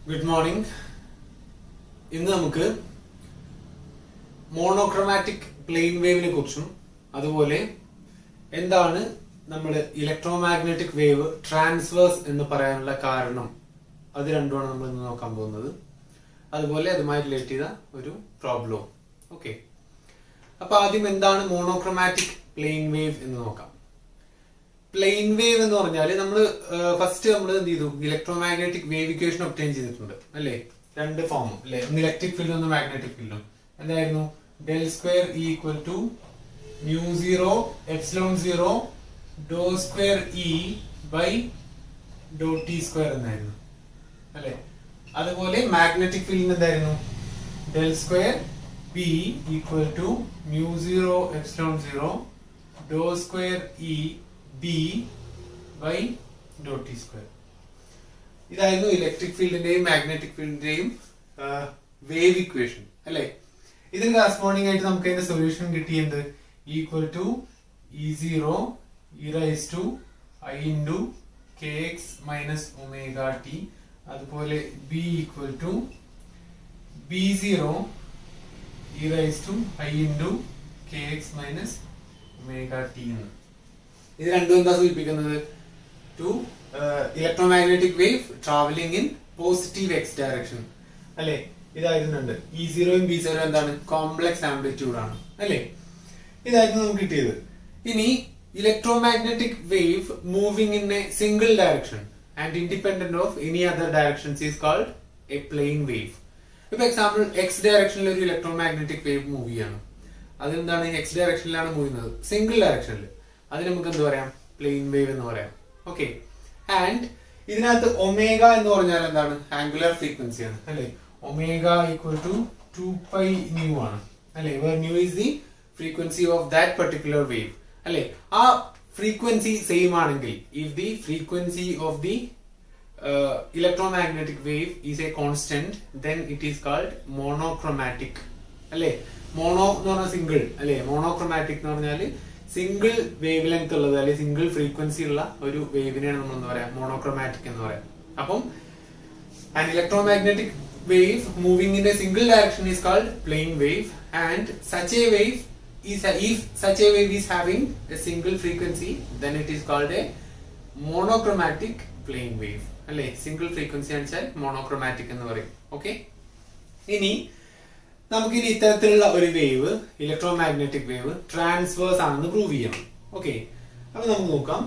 Good morning ഇന്ന് നമുക്ക് monochromatic plain വേവിനെ കുറിച്ചും അതുപോലെ എന്താണ് നമ്മൾ ഇലക്ട്രോമാഗ്നറ്റിക് വേവ് ട്രാൻസ്വേഴ്സ് എന്ന് പറയാനുള്ള കാരണം അത് രണ്ടുമാണ് നമ്മൾ ഇന്ന് നോക്കാൻ പോകുന്നത് അതുപോലെ അതുമായി റിലേറ്റ് ചെയ്ത ഒരു പ്രോബ്ലവും ഓക്കെ അപ്പൊ ആദ്യം എന്താണ് മോണോക്രോമാറ്റിക് പ്ലെയിൻ വേവ് എന്ന് നോക്കാം പ്ലെയിൻ വേവ് എന്ന് പറഞ്ഞാൽ നമ്മൾ ഫസ്റ്റ് നമ്മൾ എന്ത് ചെയ്തു ഇലക്ട്രോമാഗ്നറ്റിക് വേവ് ഇക്വേഷൻ ഒപ്റ്റൈൻ ചെയ്തിട്ടുണ്ട് അല്ലേ രണ്ട് ഫോമും അല്ലെ ഒന്ന് ഇലക്ട്രിക് ഫീൽഡും ഒന്ന് മാഗ്നറ്റിക് ഫീൽഡും എന്തായിരുന്നു del square equal to mu zero epsilon zero do square E by Dr T square എന്നായിരുന്നു അല്ലെ അതുപോലെ മാഗ്നറ്റിക് ഫീൽഡിന് എന്തായിരുന്നു del square P equal to mu zero epsilon zero do square E B by Dr T square ഇതായിരുന്നു electric ഫീൽഡിന്റെയും magnetic ഫീൽഡിന്റെയും wave equation അല്ലെ ഇതിന് കറസ്പോണ്ടിങ് ആയിട്ട് നമുക്ക് അതിന്റെ സൊല്യൂഷൻ കിട്ടിയത് equal to E zero E raise to I into K X minus omega T അതുപോലെ B equal to B zero E raise to I into K X minus omega T എന്ന് ഇത് രണ്ടും എന്താ സൂചിപ്പിക്കുന്നത് to electromagnetic wave travelling in positive X direction അല്ലെ ഇതായിരുന്നുണ്ട് E സീറോയും B zero എന്താണ് കോംപ്ലക്സ് ആംപ്ലിറ്റ്യൂഡ് ആണ് അല്ലെ ഇതായിരുന്നു നമുക്ക് കിട്ടിയത് ഇനി electromagnetic wave moving in a single direction and independent of any other directions is called a plane wave ഇപ്പൊ എക്സാമ്പിൾ എക്സ് ഡയറക്ഷനിൽ ഒരു ഇലക്ട്രോമാഗ്നറ്റിക് വേവ് മൂവ് ചെയ്യാണ് അതെന്താണ് എക്സ് ഡയറക്ഷനിലാണ് മൂവ് ചെയ്യുന്നത് സിംഗിൾ ഡയറക്ഷനിൽ അതിന് നമുക്ക് എന്ത് പറയാം പ്ലെയിൻ വേവ് എന്ന് പറയാം ഓക്കെ ആൻഡ് ഇതിനകത്ത് ഒമേഗ എന്ന് പറഞ്ഞാൽ എന്താണ് ആംഗുലർ ഫ്രീക്വൻസി ആണ് അല്ലെ omega equal to two pi nu ആണ് അല്ലെ where nu is the frequency of that particular wave അല്ലെ ആ ഫ്രീക്വൻസി സെയിം ആണെങ്കിൽ if the frequency of the electromagnetic wave is a constant then it is called monochromatic അല്ലെ mono എന്ന് പറഞ്ഞാൽ single അല്ലെ monochromatic എന്ന് പറഞ്ഞാൽ സിംഗിൾ വേവ് ലെങ്ത് ഉള്ളത് അല്ലെങ്കിൽ സിംഗിൾ ഫ്രീക്വൻസി ഉള്ള ഒരു വേവിനെയാണ് നമ്മൾ എന്താ പറയാ മോണോക്രോമാറ്റിക് എന്ന് പറയാം അപ്പം an electromagnetic wave moving in a single direction is called plane wave and such a wave is a, if such a wave is having a single frequency then it is called a monochromatic plane wave അല്ലേ single frequency വെച്ചാൽ monochromatic എന്ന് പറയും okay ഇനി നമുക്കിനി ഇത്തരത്തിലുള്ള ഒരു wave electromagnetic wave transverse ആണെന്ന് prove ചെയ്യണം ഓക്കെ അപ്പൊ നമുക്ക് നോക്കാം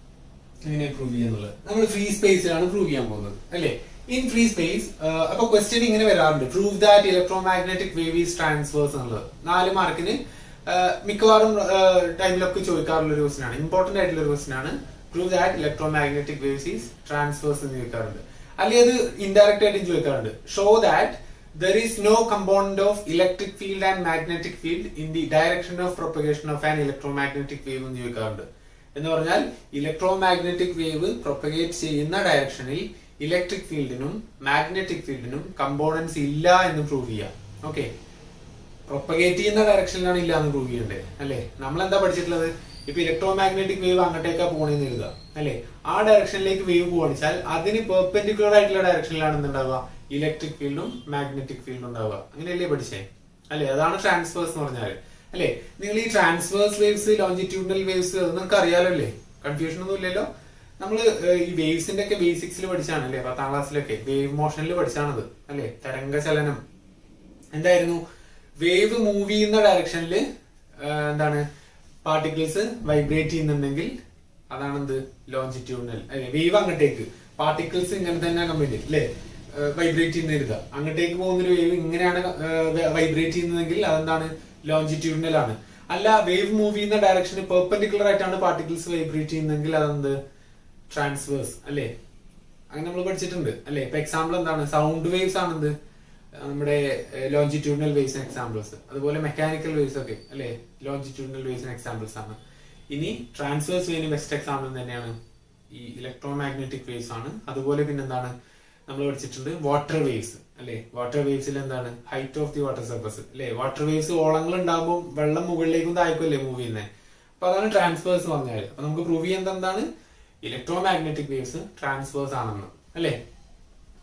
എങ്ങനെ പ്രൂവ് ചെയ്യാന്നുള്ളത് നമ്മൾ ഫ്രീ സ്പേസിലാണ് പ്രൂവ് ചെയ്യാൻ പോകുന്നത് അല്ലേ ഇൻ ഫ്രീ സ്പേസ് അപ്പൊ ക്വസ്റ്റ്യൻ ഇങ്ങനെ വരാറുണ്ട് prove that electromagnetic wave is transverse എന്നുള്ളത് നാല് മാർക്കിന് മിക്കവാറും ടൈമിലൊക്കെ ചോദിക്കാറുള്ള ഒരു ക്വസ്റ്റ്യൻ ആണ് ഇമ്പോർട്ടന്റ് ആയിട്ടുള്ള ഒരു ക്വസ്റ്റ്യൻ ആണ് prove that electromagnetic waves is transverse എന്ന് ചോദിക്കാറുണ്ട് അല്ലെങ്കിൽ അത് ഇൻഡയറക്റ്റ് ആയിട്ട് ചോദിക്കാറുണ്ട് show that there is no component of electric field and magnetic field in the direction of propagation of an electromagnetic wave എന്ന് ചോദിക്കാറുണ്ട് എന്ന് പറഞ്ഞാൽ ഇലക്ട്രോമാഗ്നറ്റിക് വേവ് പ്രൊപ്പഗേറ്റ് ചെയ്യുന്ന ഡയറക്ഷനിൽ ഇലക്ട്രിക് ഫീൽഡിനും മാഗ്നറ്റിക് ഫീൽഡിനും കമ്പോണൻസ് ഇല്ല എന്ന് പ്രൂവ് ചെയ്യാം ഓക്കെ പ്രൊപ്പഗേറ്റ് ചെയ്യുന്ന ഡയറക്ഷനിലാണ് ഇല്ല എന്ന് പ്രൂവ് ചെയ്യണ്ടേ അല്ലെ നമ്മൾ എന്താ പഠിച്ചിട്ടുള്ളത് ഇപ്പൊ ഇലക്ട്രോമാഗ്നറ്റിക് വേവ് അങ്ങോട്ടേക്കാ പോണെന്ന് എഴുതുക അല്ലെ ആ ഡയറക്ഷനിലേക്ക് വേവ് പോകണിച്ചാൽ അതിന് പെർപെൻഡിക്കുലർ ആയിട്ടുള്ള ഡയറക്ഷനിലാണ് എന്തുണ്ടാവുക ഇലക്ട്രിക് ഫീൽഡും മാഗ്നറ്റിക് ഫീൽഡും ഉണ്ടാവുക അങ്ങനെയല്ലേ പഠിച്ചേ അല്ലെ അതാണ് ട്രാൻസ്ഫേഴ്സ് എന്ന് പറഞ്ഞാൽ അല്ലെ നിങ്ങൾ ഈ ട്രാൻസ്ഫേഴ്സ് വേവ്സ് ലോഞ്ചിറ്റ്യൂഡിനൽ വേവ്സ് അത് നിങ്ങൾക്ക് അറിയാലോ അല്ലേ കൺഫ്യൂഷൻ ഒന്നും ഇല്ലല്ലോ നമ്മൾ ഈ വേവ്സിന്റെ ഒക്കെ ബേസിക്സിൽ പഠിച്ചാണ് അല്ലെ പത്താം ക്ലാസ്സിലൊക്കെ വേവ് മോഷനിൽ പഠിച്ചാണത് അല്ലെ തരംഗ ചലനം എന്തായിരുന്നു വേവ് മൂവ് ചെയ്യുന്ന ഡയറക്ഷനിൽ എന്താണ് പാർട്ടിക്കിൾസ് വൈബ്രേറ്റ് ചെയ്യുന്നുണ്ടെങ്കിൽ അതാണ് എന്ത് ലോഞ്ചിറ്റ്യൂഡിനൽ അല്ലെ വേവ് അങ്ങോട്ടേക്ക് പാർട്ടിക്കിൾസ് ഇങ്ങനെ തന്നെ കമ്പനി അല്ലെ വൈബ്രേറ്റ് ചെയ്യുന്ന കരുതുക അങ്ങോട്ടേക്ക് പോകുന്ന ഒരു വേവ് ഇങ്ങനെയാണ് വൈബ്രേറ്റ് ചെയ്യുന്നതെങ്കിൽ അതെന്താണ് ലോഞ്ചിറ്റ്യൂഡിനൽ ആണ് അല്ല വേവ് മൂവ് ചെയ്യുന്ന ഡയറക്ഷന് പെർപെൻഡിക്കുലർ ആയിട്ടാണ് പാർട്ടിക്കിൾസ് വൈബ്രേറ്റ് ചെയ്യുന്നതെങ്കിൽ അതെന്ത് ട്രാൻസ്വേഴ്സ് അല്ലേ അങ്ങനെ നമ്മൾ പഠിച്ചിട്ടുണ്ട് അല്ലെ ഇപ്പൊ എക്സാമ്പിൾ എന്താണ് സൗണ്ട് വേവ്സ് ആണെന്ത് നമ്മുടെ ലോഞ്ചിറ്റ്യൂഡിനൽ വേവ്സിന് എക്സാമ്പിൾസ് അതുപോലെ മെക്കാനിക്കൽ വേവ്സ് ഒക്കെ അല്ലെ ലോഞ്ചിറ്റ്യൂഡിനൽ വേവ്സിന് എക്സാമ്പിൾസ് ആണ് ഇനി ട്രാൻസ്വേഴ്സ് വേവിന് ബെസ്റ്റ് എക്സാമ്പിൾ തന്നെയാണ് ഈ ഇലക്ട്രോമാഗ്നറ്റിക് വേവ്സ് ആണ് അതുപോലെ പിന്നെ എന്താണ് നമ്മൾ പഠിച്ചിട്ടുണ്ട് വാട്ടർ വേവ്സ് അല്ലെ വാട്ടർ വേവ്സിൽ എന്താണ് height of the water surface അല്ലെ വാട്ടർ വേവ്സ് ഓളങ്ങൾ ഉണ്ടാകുമ്പോൾ വെള്ളം മുകളിലേക്കും താഴേക്കും അല്ലേ മൂവ് ചെയ്യുന്നത് അപ്പൊ അതാണ് ട്രാൻസ്ഫേഴ്സ് പറഞ്ഞാൽ അപ്പൊ നമുക്ക് പ്രൂവ് ചെയ്യുന്നത് എന്താണ് ഇലക്ട്രോമാഗ്നറ്റിക് വേവ്സ് ട്രാൻസ്ഫേഴ്സ് ആണെന്ന് അല്ലേ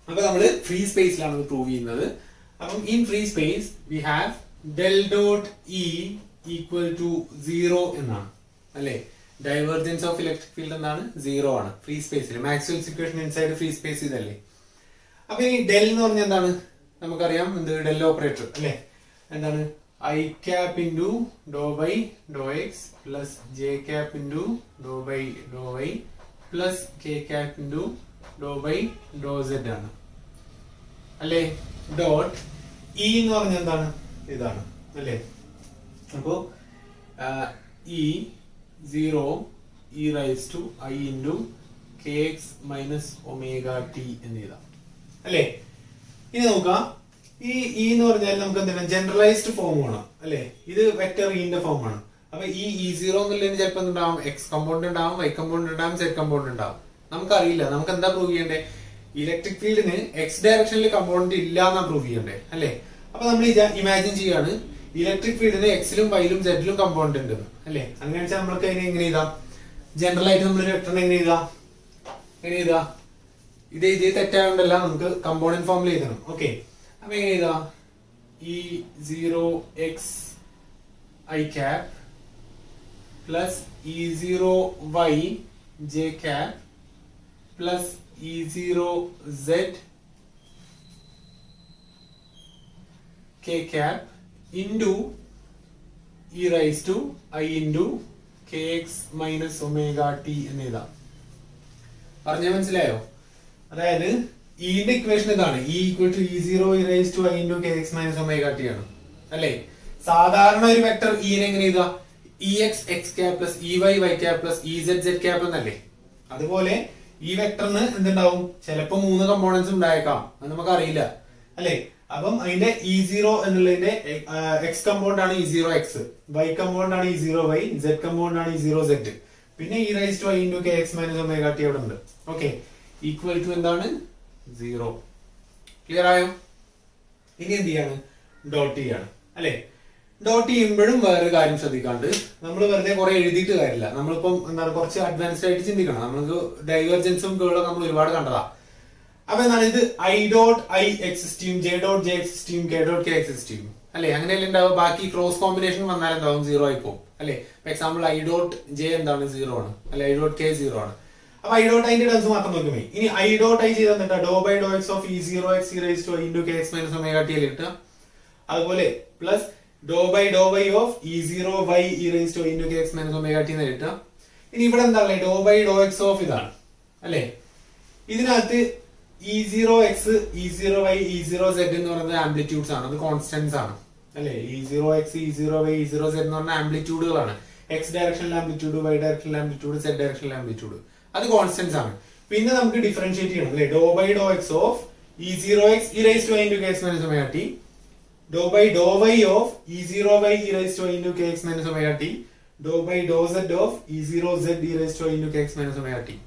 അപ്പൊ നമ്മൾ ഫ്രീ സ്പേസിലാണ് ഇത് പ്രൂവ് ചെയ്യുന്നത് അപ്പം in free space we have del dot E equal to zero എന്നാണ് അല്ലെ ഡൈവേർജൻസ് ഓഫ് ഇലക്ട്രിക് ഫീൽഡ് എന്താണ് സീറോ ആണ് ഫ്രീ സ്പേസിൽ Maxwell's equation inside free space ഇതല്ലേ അപ്പൊ ഈ ഡെൽ എന്ന് പറഞ്ഞാൽ എന്താണ് നമുക്കറിയാം എന്ത് ഡെൽ ഓപ്പറേറ്റർ അല്ലെ എന്താണ് I cap into Dr by Dr X plus J cap into Dr by Dr Y plus K cap into Dr by do Z ആണ് അല്ലേ ഡോട്ട് ഇ എന്ന് പറഞ്ഞാൽ എന്താണ് ഇതാണ് അല്ലേ അപ്പോ E zero E raise to I into K X minus omega T എന്ന് എഴുതാം അല്ലേ ഇനി നോക്കാം ഈ ഇ എന്ന് പറഞ്ഞാൽ നമുക്ക് എന്താണ് ജനറലൈസ്ഡ് ഫോം ആണ് അല്ലേ ഇത് വെക്ടർ ഇന്റെ ഫോം ആണ് അപ്പൊ ഈ ഇ സീറോ എന്നുള്ളതിന് ചിലപ്പോൾ എന്തുണ്ടാവും എക്സ് കമ്പൗണ്ട് ഉണ്ടാവും വൈ കമ്പൗണ്ട് ഉണ്ടാവും സെഡ് കമ്പൗണ്ട് ഉണ്ടാവും നമുക്കറിയില്ല നമുക്ക് എന്താ പ്രൂവ് ചെയ്യണ്ടേ ഇലക്ട്രിക് ഫീൽഡിന് എക്സ് ഡയറക്ഷനിൽ കമ്പൗണ്ട് ഇല്ല എന്നാ പ്രൂവ് ചെയ്യണ്ടേ അല്ലേ അപ്പൊ നമ്മൾ ഇമാജിൻ ചെയ്യാണ് ഇലക്ട്രിക് ഫീൽഡിന് എക്സിലും വൈയിലും സെഡിലും കമ്പൗണ്ട് ഉണ്ട് അല്ലേ അങ്ങനെ വെച്ചാൽ നമ്മൾക്ക് അതിനെ എങ്ങനെ എഴുതാം ജനറൽ ആയിട്ട് നമ്മൾ വെക്ടറിനെ എങ്ങനെ എഴുതാം എങ്ങനെ എഴുതാ ഇത് ഇത് തെറ്റായോണ്ടല്ല നമുക്ക് കമ്പോണന്റ് ഫോമിൽ എഴുതണം ഓക്കെ അപ്പൊ എങ്ങനെ എഴുതാ E zero X I cap plus E zero Y J cap plus E zero Z K cap into E raise to I into K X minus omega T എന്ന് എഴുതാം പറഞ്ഞ മനസ്സിലായോ അതായത് ഇന്റെ ഇക്വേഷൻ ഇതാണ് E equal to E zero E raise to I into K X minus omega T ആണ് അല്ലേ സാധാരണ ഒരു വെക്ടർ ഇനെ എങ്ങനെ എഴുതാ E X X cap plus E Y Y cap plus E Z Z cap എന്നല്ലേ അതുപോലെ ഈ വെക്ടറിന് എന്തുണ്ടാവും ചിലപ്പോ മൂന്ന് കമ്പോണൻസ് ഉണ്ടായേക്കാം അത് നമുക്ക് അറിയില്ല അല്ലേ അപ്പം അതിന്റെ ഇ സീറോ എന്നുള്ളതിന്റെ എക്സ് കമ്പൗണ്ട് ആണ് E zero X Y compound ആണ് E zero Y Z compound ആണ് ഇ സീറോ സെഡ് പിന്നെ E raise to I into K X minus omega T അവിടെ ഉണ്ട് ഓക്കെ ഈക്വൽ ടു എന്താണ് സീറോ ക്ലിയർ ആയോ ഇനി എന്ത് ചെയ്യാണ് ഡോട്ട് ചെയ്യാണ് അല്ലെ ഡോട്ട് ചെയ്യുമ്പോഴും വേറൊരു കാര്യം ശ്രദ്ധിക്കാണ്ട് നമ്മൾ വെറുതെ കുറെ എഴുതിയിട്ട് കാര്യമില്ല നമ്മളിപ്പം എന്താണ് കുറച്ച് അഡ്വാൻസ്ഡ് ആയിട്ട് ചിന്തിക്കണം നമ്മൾക്ക് ഡൈവേർജൻസും കേളും നമ്മൾ ഒരുപാട് കണ്ടതാ അപ്പൊ എന്താണ് ഇത് ഐ ഡോട്ട് ഐ എക്സിസ്റ്റീം ജെ ഡോട്ട് ജെ എക്സിസ്റ്റീം കെ ഡോട്ട് കെ എക്സിസ്റ്റീം അല്ലെ അങ്ങനെയല്ലേ ഉണ്ടാവും ബാക്കി ക്രോസ് കോമ്പിനേഷൻ വന്നാൽ എന്താവും സീറോ ആയി പോകും അല്ലെ for example I dot J എന്താണ് സീറോ ആണ് അല്ലെ ഐ ഡോട്ട് കെ സീറോ ആണ് അപ്പൊ ഐ ഡോട്ട് ഐന്റെ ടേംസ് മാത്രം നോക്കുമേ ഇനി ഐ ഡോട്ട് ഐ ചെയ്താൽ എന്താ ഡോ by Dr X of E zero X E raise to I into K X minus omega T അല്ലേ കിട്ടുക അതുപോലെ plus Dr by Dr Y of E zero Y E raise to I into K X minus omega T എന്ന് കിട്ടുക ഇനി ഇവിടെ എന്താ ഡോ by Dr X of ഇതാണ് അല്ലേ ഇതിനകത്ത് E zero X E zero Y E zero Z എന്ന് പറയുന്നത് ആംപ്ലിറ്റ്യൂഡ്സ് ആണ് അത് കോൺസ്റ്റൻസ് ആണ് അല്ലെ E zero X E zero Y E zero Z എന്ന് പറഞ്ഞ ആംപ്ലിറ്റ്യൂഡുകളാണ് എക്സ് ഡയറക്ഷനിൽ ആംപ്ലിറ്റ്യൂഡ് വൈ ഡയറക്ഷനിൽ ആംപ്ലിറ്റ്യൂഡ് സെഡ് ഡയറക്ഷനിൽ ആംപ്ലിറ്റ്യൂഡ് അത് കോൺസ്റ്റൻസ് ആണ് പിന്നെ നമുക്ക് ഡിഫറൻഷിയേറ്റ് ചെയ്യണം അല്ലെ do by Dr X of E zero X E raise to I into K X minus omega T do by Dr Y of E zero Y E raise to I into K X minus omega T do by do Z of E zero Z E raise to I into K X minus omega T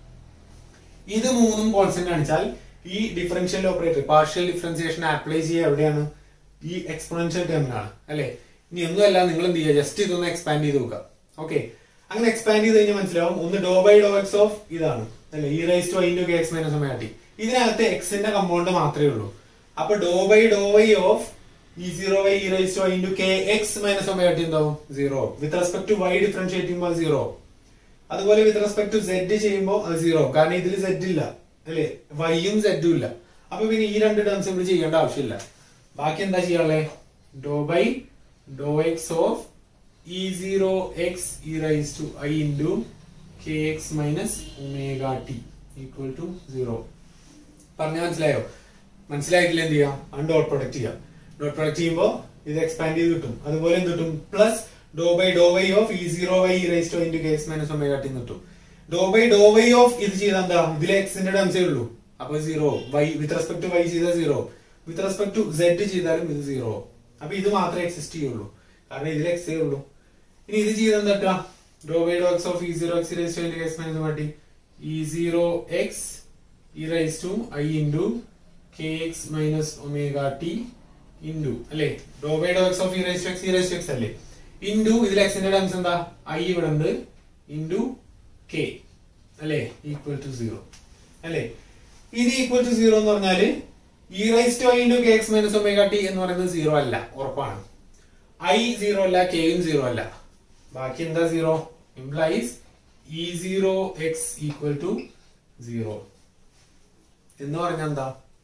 ഇത് മൂന്നും constant കാണിച്ചാൽ ഈ differential operator partial differentiation apply ചെയ്യുക എവിടെയാണ് ഈ exponential ടേമിലാണ് അല്ലെ ഇനി ഒന്നുമല്ല നിങ്ങൾ എന്ത് ചെയ്യുക ജസ്റ്റ് ഇതൊന്ന് എക്സ്പാൻഡ് ചെയ്ത് നോക്കുക ഓക്കെ അങ്ങനെ എക്സ്പാൻഡ് ചെയ്ത് കഴിഞ്ഞാൽ മനസ്സിലാവും ഒന്ന് ഡോ ബൈ ഡോ എക്സ് ഓഫ് ഇതാണ് അല്ലെ ഈ raise to I into K X minus omega T ഇതിനകത്ത് എക്സിന്റെ കമ്പൗണ്ട് മാത്രമേ ഉള്ളൂ അപ്പൊ ഡോ by Dr Y of E zero Y E raise to I into K X minus omega T എന്താവും zero with respect to Y differentiate ചെയ്യുമ്പോൾ zero അതുപോലെ with respect to Z ചെയ്യുമ്പോൾ അത് സീറോ കാരണം ഇതിൽ സെഡ് ഇല്ല അല്ലേ വൈയും സെഡും ഇല്ല അപ്പൊ പിന്നെ ഈ രണ്ട് ടേംസ് ഇവിടെ ചെയ്യേണ്ട ആവശ്യമില്ല ബാക്കി എന്താ ചെയ്യാനുള്ളത് ഡോ by Dr X of E zero X E raise to I into K X minus omega T equal to zero പറഞ്ഞ മനസ്സിലായോ മനസ്സിലായിട്ടില്ല എന്ത് ചെയ്യാം ആണ് ഡോട്ട് പ്രൊഡക്റ്റ് ചെയ്യാം ഡോട്ട് പ്രൊഡക്റ്റ് ചെയ്യുമ്പോൾ ഇത് എക്സ്പാൻഡ് ചെയ്ത് കിട്ടും അതുപോലെ എന്ത് കിട്ടും plus Dr by Dr Y of E zero Y E raise to into K X minus omega T കിട്ടും ഡോ ബൈ ഡോ വൈ ഓഫ് ഇത് ചെയ്താൽ എന്താ ഇതിലെ എക്സിന്റെ ടേംസേ ഉള്ളൂ അപ്പൊ zero Y with respect to Y ചെയ്താൽ zero with respect to Z ചെയ്താലും ഇത് സീറോ അപ്പൊ ഇത് മാത്രമേ എക്സിസ്റ്റ് ചെയ്യുള്ളൂ കാരണം ഇതിൽ എക്സേ ഉള്ളൂ ഇനി ഇത് ചെയ്താൽ എന്താ ഡോ by Dr X of E zero X raise to X minus മാറ്റി E zero X E raise to I into K X minus omega T into അല്ലേ ഡോ by Dr X of E raise to X E raise to X അല്ലേ into ഇതിൽ എക്സിന്റെ terms എന്താ I ഇവിടെ ഉണ്ട് into K അല്ലേ equal to zero അല്ലേ ഇത് ഈക്വൽ ടു സീറോ എന്ന് പറഞ്ഞാല് E raise to I into K X minus omega T എന്ന് പറയുന്നത് സീറോ അല്ല ഉറപ്പാണ് ഐ സീറോ അല്ല കെയും സീറോ അല്ല ബാക്കി എന്താ zero implies E zero X equal to zero എന്ന് പറഞ്ഞാൽ എന്താ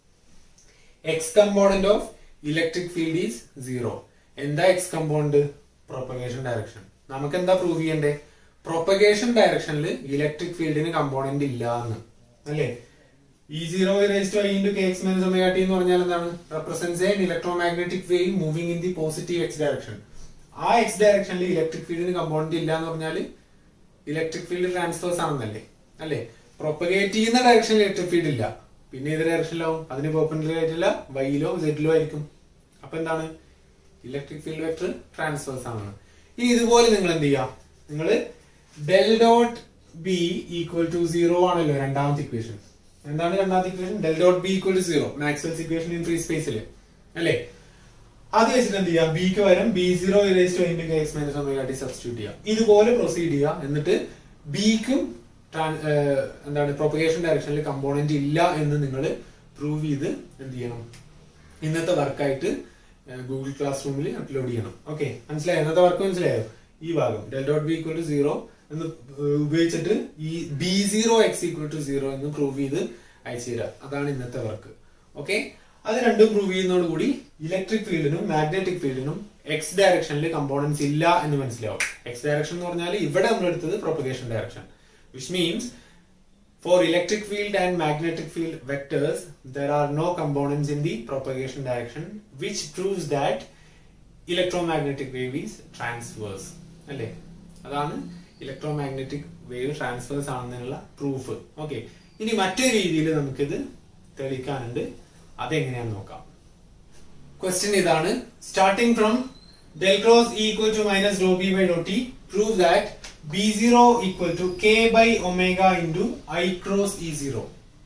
X component of electric field is zero എന്താ എക്സ് കമ്പോണന്റ് പ്രൊപ്പഗേഷൻ ഡയറക്ഷൻ നമുക്ക് എന്താ പ്രൂവ് ചെയ്യണ്ടേ പ്രൊപ്പഗേഷൻ ഡയറക്ഷനിൽ ഇലക്ട്രിക് ഫീൽഡിന് കമ്പോണന്റ് ഇല്ല എന്ന് അല്ലേ E zero raise to I into K X minus omega T എന്ന് പറഞ്ഞാൽ എന്താണ് represents an electromagnetic wave moving in the positive X direction ആ എക്സ് ഡയറക്ഷനിൽ ഇലക്ട്രിക് ഫീൽഡിന് കമ്പോണന്റ് ഇല്ല എന്ന് പറഞ്ഞാൽ ഇലക്ട്രിക് ഫീൽഡ് ട്രാൻസ്ഫേഴ്സ് ആണെന്നല്ലേ അല്ലേ പ്രൊപ്പഗേറ്റ് ചെയ്യുന്ന ഡയറക്ഷനിൽ ഇലക്ട്രിക് ഫീൽഡ് ഇല്ല പിന്നെ ഏത് ഡയറക്ഷനിലാവും അതിന് പെർപെൻഡിക്കുലർ ആയിട്ടില്ല വൈയിലോ സെഡിലോ ആയിരിക്കും അപ്പൊ എന്താണ് ഇലക്ട്രിക് ഫീൽഡ് വെക്ടർ ട്രാൻസ്ഫേഴ്സ് ആണ് ഇനി ഇതുപോലെ നിങ്ങൾ എന്ത് ചെയ്യാം നിങ്ങൾ del dot B equal to zero ആണല്ലോ രണ്ടാമത്തെ ഇക്വേഷൻ എന്താണ് രണ്ടാമത്തെ equation del dot B equal to zero Maxwell's equation in free സ്പേസിൽ അല്ലേ അത് വെച്ചിട്ട് എന്ത് ചെയ്യാം ബിക്ക് പകരം B zero E raise to into X minus omega T substitute ചെയ്യാം ഇതുപോലെ പ്രൊസീഡ് ചെയ്യാം എന്നിട്ട് ബിക്കും എന്താണ് പ്രൊപ്പഗേഷൻ ഡയറക്ഷനിൽ കമ്പോണന്റ് ഇല്ല എന്ന് നിങ്ങൾ പ്രൂവ് ചെയ്ത് എന്ത് ചെയ്യണം ഇന്നത്തെ വർക്കായിട്ട് ഗൂഗിൾ ക്ലാസ് റൂമിൽ അപ്ലോഡ് ചെയ്യണം ഓക്കെ മനസ്സിലായോ ഇന്നത്തെ വർക്ക് മനസ്സിലായോ ഈ ഭാഗം del dot B equal to zero എന്ന് ഏഹ്, ഉപയോഗിച്ചിട്ട് ഈ B zero X equal to zero എന്ന് പ്രൂവ് ചെയ്ത് അയച്ചു തരാം അതാണ് ഇന്നത്തെ വർക്ക് ഓക്കെ അത് രണ്ടും പ്രൂവ് ചെയ്യുന്നതോടുകൂടി ഇലക്ട്രിക് ഫീൽഡിനും മാഗ്നറ്റിക് ഫീൽഡിനും എക്സ് ഡയറക്ഷനിൽ കമ്പോണൻസ് ഇല്ല എന്ന് മനസ്സിലാവും എക്സ് ഡയറക്ഷൻ എന്ന് പറഞ്ഞാൽ ഇവിടെ നമ്മൾ എടുത്തത് propagation direction which means For electric field and magnetic field vectors, there are no components in the propagation direction, which proves that electromagnetic wave is transverse. അല്ലേ അതാണ് ഇലക്ട്രോമാഗ്നറ്റിക് വേവ് ട്രാൻസ്ഫേഴ്സ് ആണെന്നുള്ള proof okay ഇനി മറ്റൊരു രീതിയിൽ നമുക്കിത് തെളിയിക്കാനുണ്ട് അതെങ്ങനെയാന്ന് നോക്കാം ക്വസ്റ്റ്യൻ ഇതാണ് starting from del cross equal to minus ഡോ B by Dr T prove that B zero equal to K by omega into I cross E zero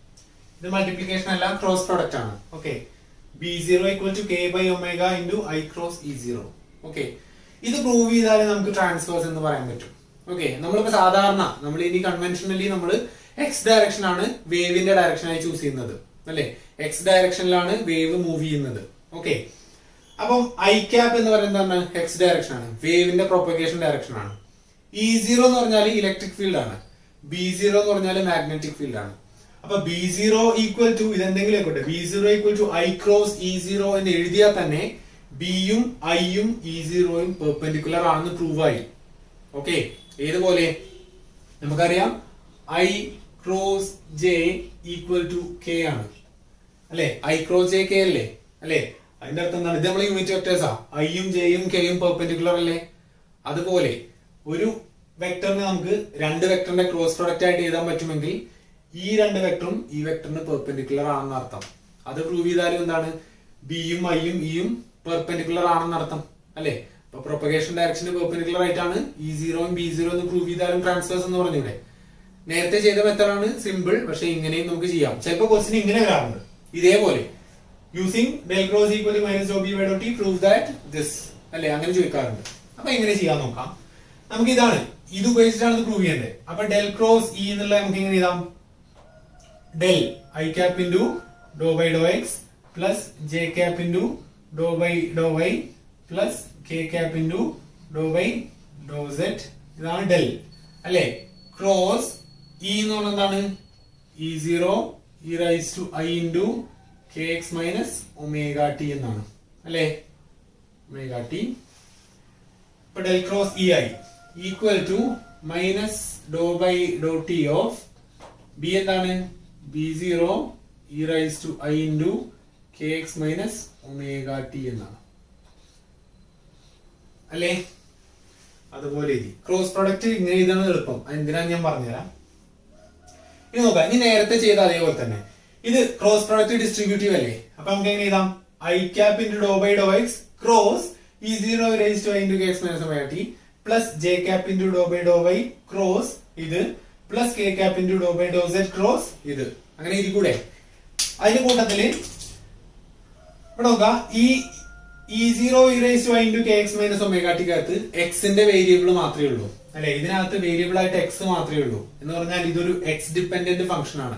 ഇത് മൾട്ടിപ്ലിക്കേഷൻ അല്ല ക്രോസ് പ്രോഡക്റ്റ് ആണ് okay B zero equal to K by omega into I cross E zero okay ഇത് prove ചെയ്താലേ നമുക്ക് transfers എന്ന് പറയാൻ പറ്റും okay നമ്മളിപ്പോ സാധാരണ നമ്മൾ ഇനി കൺവെൻഷനലി നമ്മൾ എക്സ് ഡയറക്ഷൻ ആണ് വേവിന്റെ ഡയറക്ഷനായി ചൂസ് ചെയ്യുന്നത് അല്ലെ എക്സ് ഡയറക്ഷനിലാണ് വേവ് മൂവ് ചെയ്യുന്നത് ഓക്കെ അപ്പം ഐ ക്യാപ്പ് എന്ന് പറയുന്നത് എന്താണ് എക്സ് ഡയറക്ഷൻ ആണ് വേവിന്റെ പ്രൊപ്പഗേഷൻ ഡയറക്ഷൻ ആണ് ഇ സീറോ എന്ന് പറഞ്ഞാൽ ഇലക്ട്രിക് ഫീൽഡ് ആണ് ബി സീറോ എന്ന് പറഞ്ഞാൽ മാഗ്നറ്റിക് ഫീൽഡ് ആണ് അപ്പൊ ബി സീറോ ഈക്വൽ ടു ഇതെന്തെങ്കിലും ആയിക്കോട്ടെ B zero equal to I cross E zero എന്ന് എഴുതിയാൽ തന്നെ ബിയും ഐയും ഇ സീറോയും പെർപെൻഡിക്കുലർ ആണെന്ന് പ്രൂവ് ആയി ഓക്കെ ഏതുപോലെ നമുക്കറിയാം I cross J equal to K ആണ് അല്ലെ ഐ ക്രോസ് ജെ കെ അല്ലേ അല്ലെ അതിന്റെ അർത്ഥം എന്താണ് ഇത് നമ്മൾ യൂണിറ്റ് വെക്ടേഴ്സാ ഐയും ജെയും കെയും പെർപെൻഡിക്കുലർ അല്ലേ അതുപോലെ ഒരു വെക്ടറിനെ നമുക്ക് രണ്ട് വെക്ടറിന്റെ ക്രോസ് പ്രൊഡക്റ്റ് ആയിട്ട് എഴുതാൻ പറ്റുമെങ്കിൽ ഈ രണ്ട് വെക്ടറും ഈ വെക്ടറിന് പെർപെൻഡിക്കുലർ ആണെന്ന് അർത്ഥം അത് പ്രൂവ് ചെയ്താലും എന്താണ് ബിയും ഐയും ഇയും പെർപെൻഡിക്കുലർ ആണെന്ന് അർത്ഥം അല്ലെ അപ്പൊ പ്രൊപ്പഗേഷൻ ഡയറക്ഷന് പെർപെൻഡിക്കുലർ ആയിട്ടാണ് ഇ സീറോയും ബി സീറോ എന്ന് പ്രൂവ് ചെയ്താലും ട്രാൻസ്ഫേഴ്സ് എന്ന് പറഞ്ഞൂടെ നേരത്തെ ചെയ്ത മെത്തഡാണ് സിമ്പിൾ പക്ഷെ ഇങ്ങനെയും നമുക്ക് ചെയ്യാം ചിലപ്പോൾ ക്വസ്റ്റിന് ഇങ്ങനെ വരാറുണ്ട് ഇതേപോലെ using del cross equal minus ഡോ B by Dr T prove that this അല്ലെ അങ്ങനെ ചോദിക്കാറുണ്ട് അപ്പൊ എങ്ങനെ ചെയ്യാൻ നോക്കാം നമുക്ക് ഇതാണ് ഇത് ഉപയോഗിച്ചിട്ടാണ് ഇത് പ്രൂവ് ചെയ്യേണ്ടത് അപ്പൊ ഡെൽ ക്രോസ് ഇ എന്നുള്ള നമുക്ക് എങ്ങനെ എഴുതാം del I cap into Dr by Dr X plus J cap into Dr by Dr Y plus K cap into Dr by ഡോ സെറ്റ് ഇതാണ് ഡെൽ അല്ലെ ക്രോസ് ഇ എന്ന് പറഞ്ഞാൽ എന്താണ് E zero E raise to I into K X minus omega T എന്നാണ് അല്ലെ omega T ഇപ്പൊ del cross E I equal to minus ഡോ by Dr T of B എന്താണ് B zero E raise to I into K X minus omega T എന്നാണ് അല്ലേ അതുപോലെ എഴുതി cross product ഇങ്ങനെ എഴുതാണ് എളുപ്പം എന്തിനാന്ന് ഞാൻ പറഞ്ഞുതരാം ഇനി നോക്കാം ഇനി നേരത്തെ ചെയ്ത അതേപോലെ തന്നെ ഇത് ക്രോസ് പ്രൊഡക്റ്റ് ഡിസ്ട്രിബ്യൂട്ടീവ് അല്ലേ അപ്പൊ നമുക്ക് എങ്ങനെ എഴുതാം I cap into Dr by Dr X cross E zero raise to I into K X minus omega T plus J cap into Dr by Dr Y cross ഇത് plus K cap into Dr by ഡോ Z cross ഇത് അങ്ങനെ ഇരിക്കൂടെ അതിന്റെ കൂട്ടത്തില് ഇവിടെ നോക്കാം ഈ E zero E raise to I into K X minus omega ടിക്കകത്ത് എക്സിന്റെ വേരിയബിൾ മാത്രമേ ഉള്ളൂ അല്ലെ ഇതിനകത്ത് വേരിയബിൾ ആയിട്ട് എക്സ് മാത്രമേ ഉള്ളൂ എന്ന് പറഞ്ഞാൽ ഇതൊരു എക്സ് ഡിപ്പെൻഡന്റ് ഫംഗ്ഷൻ ആണ്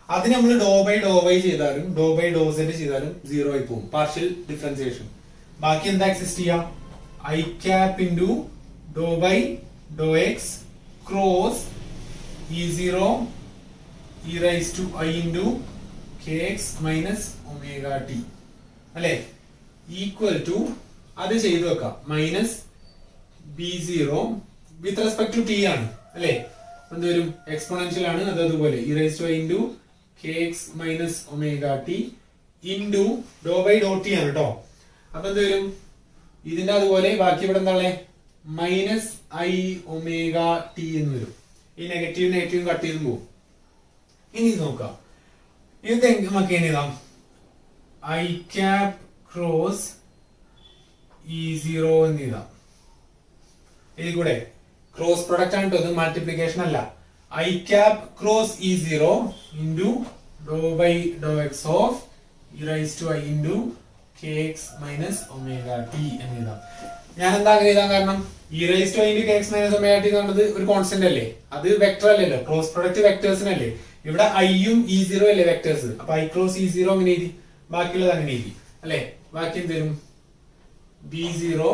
അത് നമ്മൾ ഡോ ബൈ ഡോ വൈ ചെയ്താലും ഡോ ബൈ ഡോ സെറ്റ് ചെയ്താലും സീറോ ആയി പോകും പാർഷ്യൽ ഡിഫറൻസിയേഷൻ ബാക്കി എന്താ എക്സിസ്റ്റ് ചെയ്യാം I cap into Dr by Dr X cross E zero E raise to I into K X minus omega T അല്ലെ ഈക്വൽ ടു അത് ചെയ്തു വെക്കാം minus B zero with respect to T ആണ് അല്ലെ എന്ത് വരും എക്സ്പോണൻഷ്യൽ ആണ് അത് അതുപോലെ E raise to I into K X minus omega T into Dr by Dr T ആണ് കേട്ടോ അപ്പൊ എന്ത് വരും ഇതിന്റെ അതുപോലെ ബാക്കി ഇവിടെ എന്താണ് മൈനസ് ഐ ഒമേഗ ടി എന്ന് വരും ഈ നെഗറ്റീവ് നെഗറ്റീവ് കട്ട് ചെയ്ത് പോകും ഇനി ഇത് നോക്കാം ഇത് നമുക്ക് എങ്ങനെ എഴുതാം I cap cross E zero എന്ന് എഴുതാം ഇതിൽ കൂടെ ക്രോസ് പ്രൊഡക്റ്റ് ആണ് കേട്ടോ ഇത് മൾട്ടിപ്ലിക്കേഷൻ അല്ല I cap cross E zero into Dr by Dr X of E raise to I into K X minus omega T എന്ന് എഴുതാം ഞാൻ എന്താ അങ്ങനെ എഴുതാൻ കാരണം E raise to I into K X minus omega T എന്ന് പറഞ്ഞത് ഒരു കോൺസ്റ്റന്റ് അല്ലേ അത് വെക്ടർ അല്ലല്ലോ ക്രോസ് പ്രൊഡക്റ്റ് വെക്ടേഴ്സിനല്ലേ ഇവിടെ ഐയും ഇ സീറോ അല്ലേ വെക്ടേഴ്സ് അപ്പൊ ഐ ക്രോസ് ഇ സീറോ അങ്ങനെ എഴുതി ബാക്കിയുള്ളത് അങ്ങനെ എഴുതി അല്ലെ ബാക്കി എന്ത് വരും B zero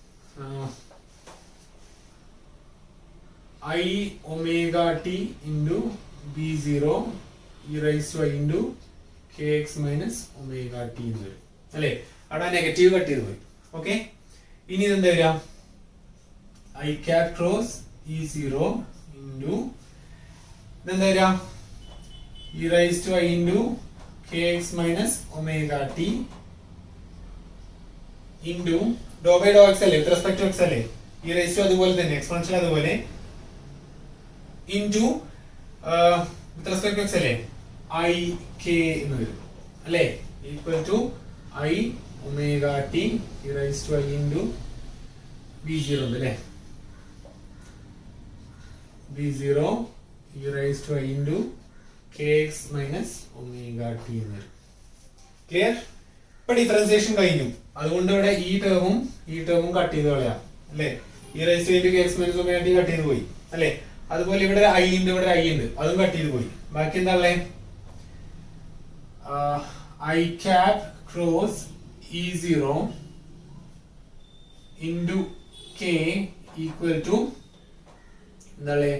I omega T into B zero E raise to I into K X minus omega T എന്ന് വരും അല്ലെ അവിടെ നെഗറ്റീവ് കട്ട് ചെയ്ത് പോയി ഓക്കെ ഇനി ഇതെന്താ വരിക I cap cross E zero into ഇതെന്താ വരിക E raise to I into K X minus omega T into Dr by Dr X അല്ലേ വിത്ത് റെസ്പെക്ട് ടു എക്സ് അല്ലേ ഈ റേസ് ടു അതുപോലെ തന്നെ എക്സ്പോണൻഷ്യൽ അതുപോലെ into with respect to X അല്ലേ I K എന്ന് വരും അല്ലേ equal to I omega T E raise to I into B zero ഉണ്ട് അല്ലേ B zero E raise to I into K X minus omega T എന്ന് വരും clear ഇപ്പൊ differentiation കഴിഞ്ഞു അതുകൊണ്ട് ഇവിടെ ഈ ടേമും ഈ ടേമും കട്ട് ചെയ്ത് കളയാം അല്ലേ E raise to K X minus omega T cut ചെയ്ത് പോയി അല്ലേ അതുപോലെ ഇവിടെ ഐ ഉണ്ട് ഇവിടെ ഐ ഉണ്ട് അതും കട്ട് ചെയ്ത് പോയി ബാക്കി എന്താ ഉള്ളേ I cap cross E zero into K equal to എന്താ ഉള്ളേ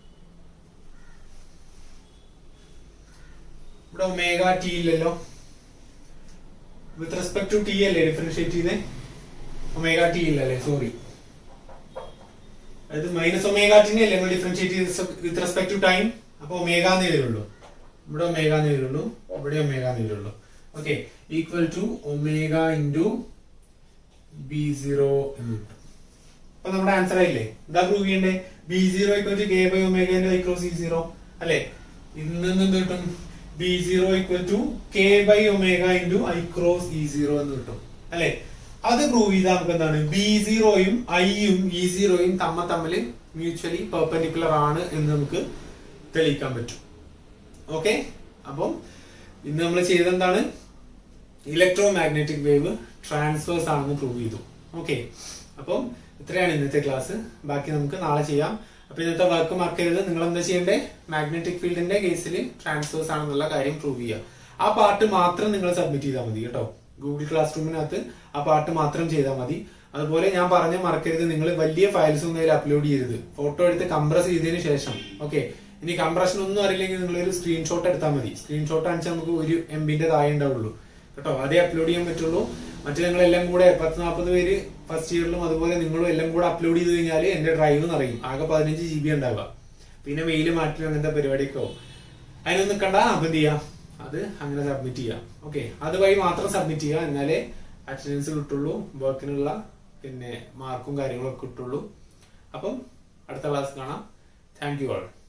ഇവിടെ ഒമേഗ ടി ഇല്ലല്ലോ വിത്ത് റെസ്പെക്ട് ടു ടി അല്ലേ ഡിഫറൻഷിയേറ്റ് ചെയ്തേ ഒമേഗ ടി ഇല്ലല്ലേ സോറി അതായത് മൈനസ് ഒമേഗ ടിനെ അല്ലേ നമ്മൾ ഡിഫറൻഷിയേറ്റ് ചെയ്ത് വിത്ത് റെസ്പെക്ട് ടു ടൈം അപ്പൊ ഒമേഗ എന്ന് എഴുതുള്ളൂ ഇവിടെ ഒമേഗ എന്ന് എഴുതുള്ളൂ ഇവിടെ ഒമേഗ എന്ന് എഴുതുള്ളൂ okay equal to omega into B zero എന്ന് കിട്ടും അപ്പൊ നമ്മുടെ ആൻസർ ആയില്ലേ എന്താ പ്രൂവ് ചെയ്യണ്ടേ B zero equal to K by omega into I cross E zero അല്ലേ ഇതിൽ നിന്ന് എന്ത് കിട്ടും B zero equal to K by omega into I cross E zero എന്ന് കിട്ടും അല്ലെ അത് പ്രൂവ് ചെയ്താൽ നമുക്ക് എന്താണ് ബി സീറോയും ഐയും ഇ സീറോയും തമ്മ തമ്മിൽ മ്യൂച്വലി പെർപെൻഡിക്കുലർ ആണ് എന്ന് നമുക്ക് തെളിയിക്കാൻ പറ്റും ഓക്കെ അപ്പം ഇന്ന് നമ്മൾ ചെയ്തെന്താണ് ഇലക്ട്രോ മാഗ്നറ്റിക് വേവ് ട്രാൻസ്ഫേഴ്സ് ആണെന്ന് പ്രൂവ് ചെയ്തു ഓക്കെ അപ്പം ഇത്രയാണ് ഇന്നത്തെ ക്ലാസ് ബാക്കി നമുക്ക് നാളെ ചെയ്യാം അപ്പൊ ഇന്നത്തെ വർക്ക് മറക്കരുത് നിങ്ങൾ എന്താ ചെയ്യണ്ടേ മാഗ്നറ്റിക് ഫീൽഡിന്റെ കേസിൽ ട്രാൻസ്ഫേഴ്സ് ആണെന്നുള്ള കാര്യം പ്രൂവ് ചെയ്യുക ആ പാർട്ട് മാത്രം നിങ്ങൾ സബ്മിറ്റ് ചെയ്താൽ മതി കേട്ടോ ഗൂഗിൾ ക്ലാസ് റൂമിനകത്ത് ആ പാർട്ട് മാത്രം ചെയ്താൽ മതി അതുപോലെ ഞാൻ പറഞ്ഞ മറക്കരുത് നിങ്ങൾ വലിയ ഫയൽസ് ഒന്നും അതിൽ അപ്ലോഡ് ചെയ്യരുത് ഫോട്ടോ എടുത്ത് കംപ്രസ് ചെയ്തതിന് ശേഷം ഓക്കെ ഇനി കംപ്രഷൻ ഒന്നും അറിയില്ലെങ്കിൽ നിങ്ങൾ ഒരു സ്ക്രീൻഷോട്ട് എടുത്താൽ മതി സ്ക്രീൻഷോട്ട് ആണെച്ചാൽ നമുക്ക് ഒരു എം ബിന്റെ താഴെ ഉണ്ടാവുള്ളൂ കേട്ടോ അതേ അപ്ലോഡ് ചെയ്യാൻ പറ്റുള്ളൂ മറ്റു നിങ്ങൾ എല്ലാം കൂടെ പത്ത് നാൽപ്പത് പേര് ഫസ്റ്റ് ഇയറിലും അതുപോലെ നിങ്ങളും എല്ലാം കൂടെ അപ്ലോഡ് ചെയ്ത് കഴിഞ്ഞാൽ എന്റെ ഡ്രൈവ് നിറയും ആകെ പതിനഞ്ച് ജി ബി ഉണ്ടാവുക പിന്നെ മെയിൽ മാറ്റലും അങ്ങനത്തെ പരിപാടിയൊക്കെ ആവും അതിനൊന്നും നിൽക്കണ്ട അപ്പം എന്ത് ചെയ്യാം അത് അങ്ങനെ സബ്മിറ്റ് ചെയ്യാം ഓക്കെ അതുവഴി മാത്രം സബ്മിറ്റ് ചെയ്യുക എന്നാലേ അറ്റൻഡൻസ് കിട്ടുള്ളൂ വർക്കിനുള്ള പിന്നെ മാർക്കും കാര്യങ്ങളൊക്കെ കിട്ടുള്ളൂ അപ്പം അടുത്ത ക്ലാസ് കാണാം താങ്ക് യു ആൾ